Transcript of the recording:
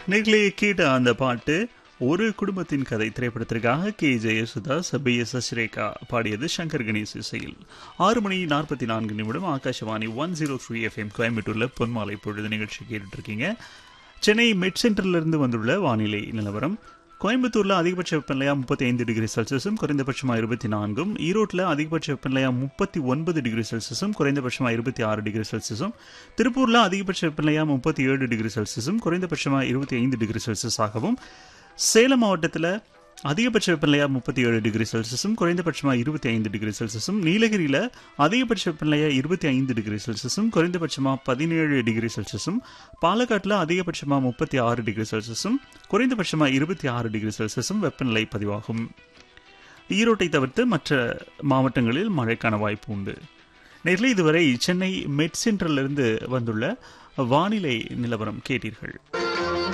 நேர்களே கேட்ட அந்த பாட்டு ஒரு குடும்பத்தின் கதை திரைப்படத்திற்காக K Jayasudas P S Sreka பாடியது சங்கர் கணேஷ் இசையில் ஆறு மணி நாற்பத்தி நான்கு நிமிடம் Akashvani one zero three FM கோயம்புத்தூர்ல பொன்மாலை பொழுது நிகழ்ச்சி கேட்டுட்டு இருக்கீங்க சென்னை மெட் சென்டரிலிருந்து வந்துள்ள வானிலை நிலவரம் கோயம்புத்தூர்ல அதிகபட்ச வெப்பநிலையா முப்பத்தி ஐந்து டிகிரி செல்சியஸும் குறைந்தபட்சமா இருபத்தி நான்கும் ஈரோட்டில் அதிகபட்ச வெப்பநிலையா முப்பத்தி ஒன்பது டிகிரி செல்சியஸும் குறைந்தபட்சமா இருபத்தி ஆறு டிகிரி செல்சியஸும் திருப்பூர்ல அதிகபட்ச வெப்பநிலையா முப்பத்தி ஏழு டிகிரி செல்சியஸும் குறைந்தபட்சமா இருபத்தி ஐந்து டிகிரி செல்சியஸாகவும் சேலம் மாவட்டத்தில் அதிகபட்ச வெப்பநிலையா முப்பத்தி ஏழு டிகிரி செல்சியஸும் குறைந்தபட்சமா இருபத்தி ஐந்து டிகிரி செல்சியஸும் நீலகிரியில் அதிகபட்ச வெப்பநிலையா இருபத்தி ஐந்து டிகிரி செல்சியஸும் குறைந்தபட்சமா பதினேழு டிகிரி செல்சியஸும் பாலக்காட்டில் அதிகபட்சமா முப்பத்தி ஆறு டிகிரி செல்சியஸும் குறைந்தபட்சமா இருபத்தி ஆறு டிகிரி செல்சியஸும் வெப்பநிலை பதிவாகும் ஈரோட்டை தவிர்த்து மற்ற மாவட்டங்களில் மழைக்கான வாய்ப்பு உண்டு நேரில் இதுவரை சென்னை மெட் சென்டரிலிருந்து வந்துள்ள வானிலை நிலவரம் கேட்டீர்கள்